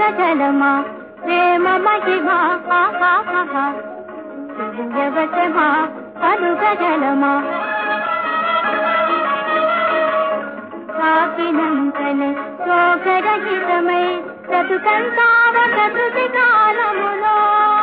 జలమా ప్రేమ మహిమా వ్యవసమా పలుక జలమా తాకినంతనే శోకరహితమై బ్రతుకంతావ ప్రకృతి కాలములో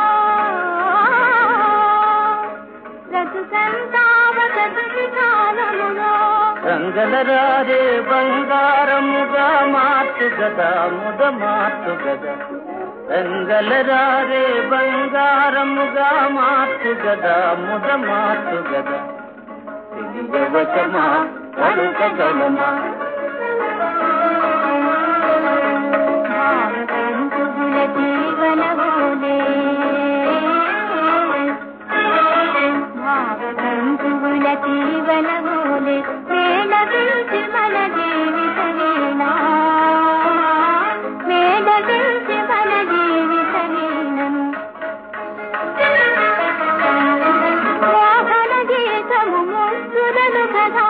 బ్రతుకంతావ ప్రకృతి కాలములో రంగలరారే బంగారముగా మార్చు గదా ముద మార్చు గదా రంగలరారే బంగారముగా మార్చు గదా ముద మార్చు గదా తెలియవచమా పలుకగలమా భావతంతువుల జీవనమోలే భావతంతువుల జీవనమోలే మేళ పిలిచి మన జీవిత వీణా మేళ పిలిచి మన జీవిత వీణం మోహన గీతము ముద్దులను కదా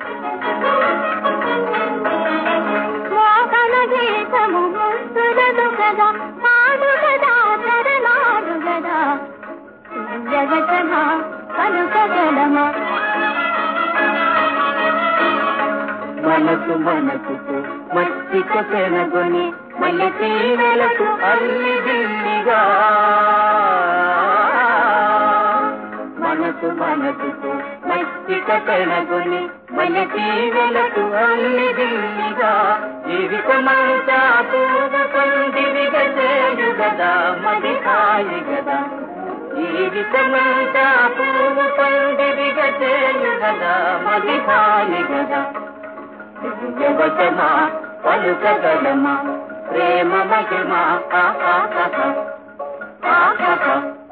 మోహన గీతము ముద్దులను కదా పాడు కదా తరలాడు కదా జగతమా పలుకగలమా మనసు మనసుకు మట్టిక పెనగొని మళ్ళీ తీవెలకు అల్లి దిల్లిగా మనసు మనసుకు మట్టిక పెనగొని మళ్ళీ తీవెలకు అల్లి దిల్లిగా జీవితమంతా పూజ పొందిరిగ చేయు గదా మది హాయి గదా జీవితమంతా పూజ పొందిరిగ చేయు గదా మది హాయి గదా జగతమా పలుకగలమా ప్రేమ మహిమా ఆహా ఆహా ఆహా